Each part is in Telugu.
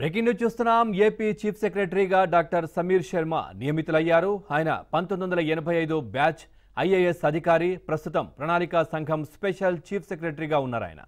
బ్రేకింగ్ న్యూస్ చూస్తున్నాం ఏపీ చీఫ్ సెక్రటరీగా డాక్టర్ సమీర్ శర్మ నియమితులయ్యారు ఆయన పంతొమ్మిది వందల ఎనభై ఐదు బ్యాచ్ ఐఏఎస్ అధికారి ప్రస్తుతం ప్రణాళికా సంఘం స్పెషల్ చీఫ్ సెక్రటరీగా ఉన్నారు ఆయన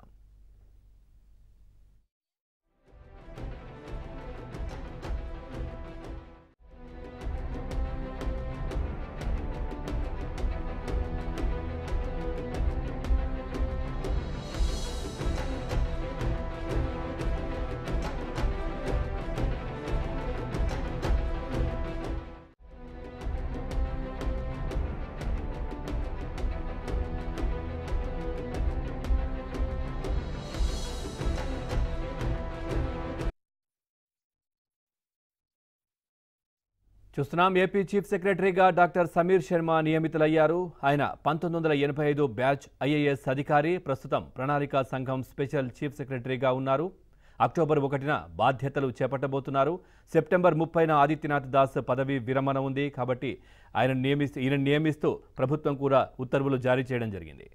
చూస్తున్నాం ఏపీ చీఫ్ సెక్రటరీగా డాక్టర్ సమీర్ శర్మ నియమితులయ్యారు ఆయన పంతొమ్మిది వందల ఎనభై ఐదు బ్యాచ్ ఐఏఎస్ అధికారి ప్రస్తుతం ప్రణాళికా సంఘం స్పెషల్ చీఫ్ సెక్రటరీగా ఉన్నారు అక్టోబర్ ఒకటిన బాధ్యతలు చేపట్టబోతున్నారు సెప్టెంబర్ ముప్పైన ఆదిత్యనాథ్ దాస్ పదవి విరమణ ఉంది కాబట్టి ఆయన నియమిస్తూ ఈయన నియమిస్తూ ప్రభుత్వం కూడా ఉత్తర్వులు జారీ చేయడం జరిగింది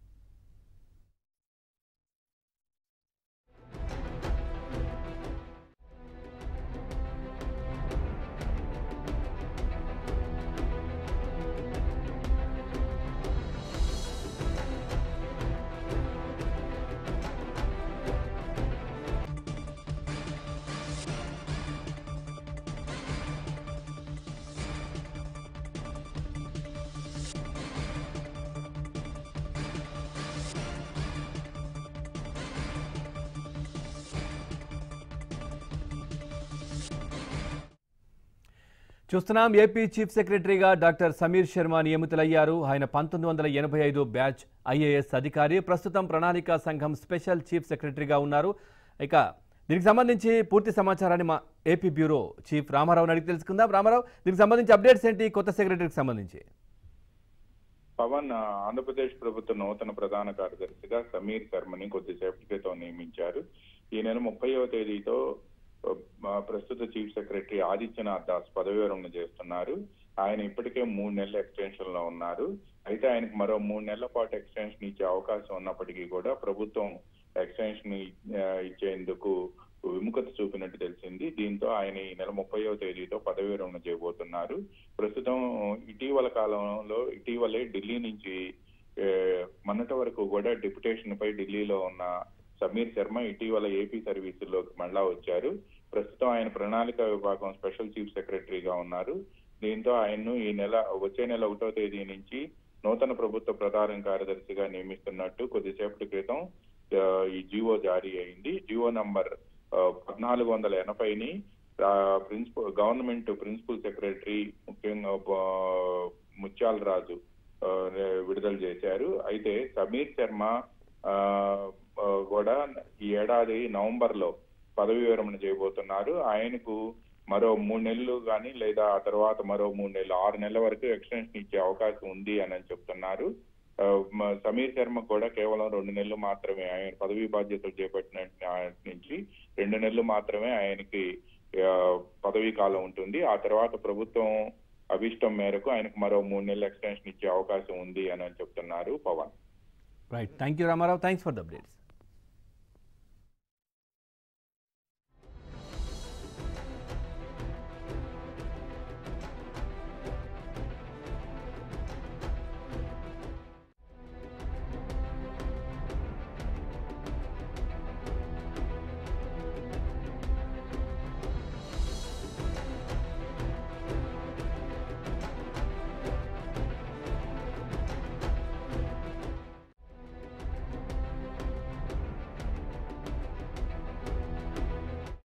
చూస్తున్నాం ఏపీ చీఫ్ సెక్రటరీగా డాక్టర్ సమీర్ శర్మ నియమితులయ్యారు ఆయన పంతొమ్మిది వందల ఎనభై ఐదు బ్యాచ్ ఐఏఎస్ అధికారి ప్రస్తుతం ప్రణాళికా సంఘం స్పెషల్ చీఫ్ సెక్రటరీగా ఉన్నారు ఇక దీనికి సంబంధించి పూర్తి సమాచారాన్ని మా ఏపీ బ్యూరో చీఫ్ రామారావుని అడిగి తెలుసుకుందాం రామారావు దీనికి సంబంధించి అప్డేట్స్ ఏంటి కొత్త సెక్రటరీకి సంబంధించి పవన్ ఆ, ఆంధ్రప్రదేశ్ ప్రభుత్వ నూతన ప్రధాన కార్యదర్శిగా సమీర్ శర్మని కొద్దిసేపటి క్రితం నియమించారు ఈ నెల ముప్పైవ తేదీతో ఆ, ప్రస్తుత చీఫ్ సెక్రటరీ ఆదిత్యనాథ్ దాస్ పదవి విరమణ చేస్తున్నారు ఆయన ఇప్పటికే మూడు నెలల ఎక్స్టెన్షన్ లో ఉన్నారు అయితే ఆయనకు మరో మూడు నెలల పాటు ఎక్స్టెన్షన్ ఇచ్చే అవకాశం ఉన్నప్పటికీ కూడా ప్రభుత్వం ఎక్స్టెన్షన్ ఆ, ఇచ్చేందుకు విముఖత చూపినట్టు తెలిసింది దీంతో ఆయన ఈ నెల ముప్పైవ తేదీతో పదవి విరమణ చేయబోతున్నారు ప్రస్తుతం ఇటీవల కాలంలో ఇటీవలే ఢిల్లీ నుంచి ఏ, మొన్నటి వరకు కూడా డిప్యుటేషన్ పై ఢిల్లీలో ఉన్న సమీర్ శర్మ ఇటీవల ఏపీ సర్వీసుల్లోకి మళ్ళా వచ్చారు ప్రస్తుతం ఆయన ప్రణాళిక విభాగం స్పెషల్ చీఫ్ సెక్రటరీగా ఉన్నారు దీంతో ఆయన్ను ఈ నెల వచ్చే నెల ఒకటో తేదీ నుంచి నూతన ప్రభుత్వ ప్రధాన కార్యదర్శిగా నియమిస్తున్నట్టు కొద్దిసేపటి క్రితం ఆ, ఈ జీవో జారీ అయింది జీవో నంబర్ పద్నాలుగు వందల ఎనభైని ప్రిన్సిపల్ గవర్నమెంట్ ప్రిన్సిపల్ సెక్రటరీ ముఖ్యంగా ఆ, ముత్యాల రాజు ఆ, విడుదల చేశారు అయితే సమీర్ శర్మ ఆ, ఆ, కూడా ఈ ఏడాది నవంబర్ లో పదవి విరమణ చేయబోతున్నారు ఆయనకు మరో మూడు నెలలు కానీ లేదా ఆ తర్వాత మరో మూడు నెలలు ఆరు నెలల వరకు ఎక్స్టెన్షన్ ఇచ్చే అవకాశం ఉంది అని అని చెప్తున్నారు ఆ, మ- సమీర్ శర్మ కూడా కేవలం రెండు నెలలు మాత్రమే ఆయన పదవీ బాధ్యతలు చేపట్టిన నాటి నుంచి రెండు నెలలు మాత్రమే ఆయనకి ఆ, పదవీ కాలం ఉంటుంది ఆ తర్వాత ప్రభుత్వం అభిష్టం మేరకు ఆయనకు మరో మూడు నెలలు ఎక్స్టెన్షన్ ఇచ్చే అవకాశం ఉంది అని అని చెప్తున్నారు Pawan right thank you Ramarao thanks for the updates